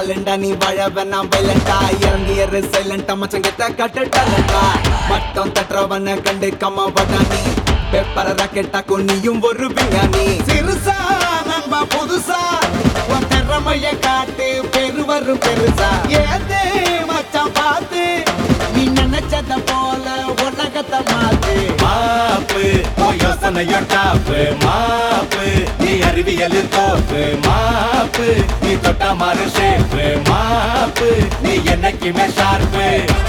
டேலண்டா நீ வாழ வேணாம் வைலண்டா இறங்கி ஏறு சைலண்டா மச்சம் கெட்ட கட்ட டேலண்டா மட்டம் தட்டுறவன கண்டு கம்மா வடா நீ பேப்பர ராக்கெட்டாக்கு நீயும் ஒரு விஞ்ஞானி சிறுசா நண்பா புதுசா உன் திறமைய காட்டு பெரு வரும் பெருசா ஏதே மச்சான் பார்த்து நீ நினைச்சத போல உலகத்தை மாத்து மாப்பு உன் யோசனையும் டாப்பு மாப்பு நீ அறிவியல் தோப்பு மாப்பு நீ தொட்டா மாறு ஷேப்பு மாப்பு நீ என்னைக்குமே ஷார்ப்பு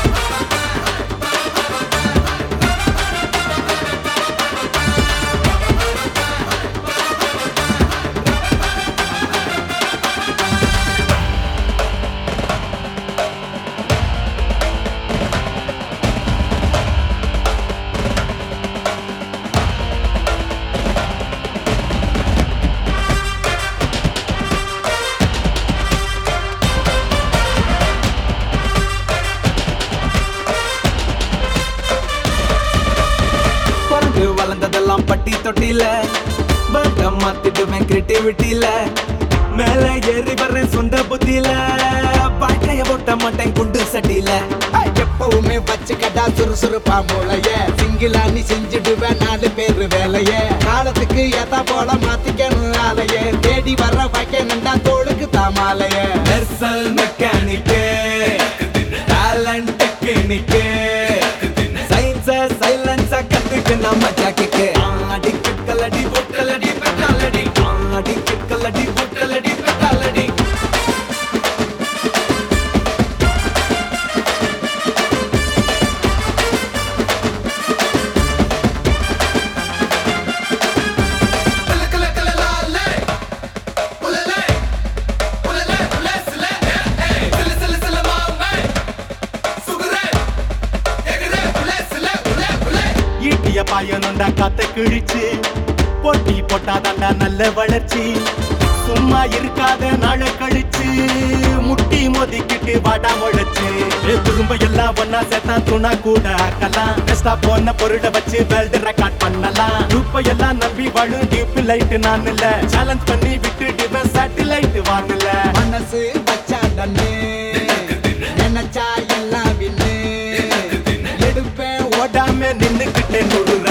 பிறந்து வளர்ந்ததெல்லாம் பட்டி தொட்டில பட்ட மாத்திடுவேன் கிரியேட்டிவிட்டில மேல ஏறி வர்றேன் சொந்த புத்தியில வாழ்க்கைய ஓட்ட மாட்டேன் குண்டு சட்டியில எப்பவுமே வச்சுக்கடா சுறுசுறுப்பா மூளைய சிங்கிளா நீ செஞ்சுடுவேன் நாலு பேரு வேலைய காலத்துக்கு ஏத்தா போல மாத்திக்கணும் ஆலைய தேடி வர்ற வைக்கணும்டா தோளுக்கு தாமாலைய மெர்சல் மெக்கானிக்கு டேலண்ட் டெக்னிக்கு சயின்ஸ சைலன்ஸ கத்துக்கு நம்ம ஜாக்கிக்கு அடி கிக்கலடி பொட்டலடி பெட்டாலடி அடி கிக்கலடி பொட்டலடி பெட்டாலடி ஈட்டிய பாயனுண்டா காத்த கிழிச்சு போட்டி போட்டாதாண்டா நல்ல வளர்ச்சி சும்மா இருக்காத நாள கழிச்சு முட்டி மோதிக்கிட்டு வாடா முளைச்சு ஏ, திரும்ப எல்லாம் ஒன்னா சேர்த்தா துணா கூட ஆக்கலாம் பெஸ்டா போன பொருளை வச்சு வேர்ல்டு ரெக்கார்ட் பண்ணலாம் ரூப்ப எல்லாம் நம்பி வாழும் டியூப் லைட் நான் இல்ல சேலஞ்ச் பண்ணி விட்டு டிவன் சேட்டிலைட் வாங்கல மனசு வச்சாண்டன்னு நினைச்சா எல்லாம் வின்னு எடுப்பேன் ஓடாம நின்னுக்கிட்டே நொறு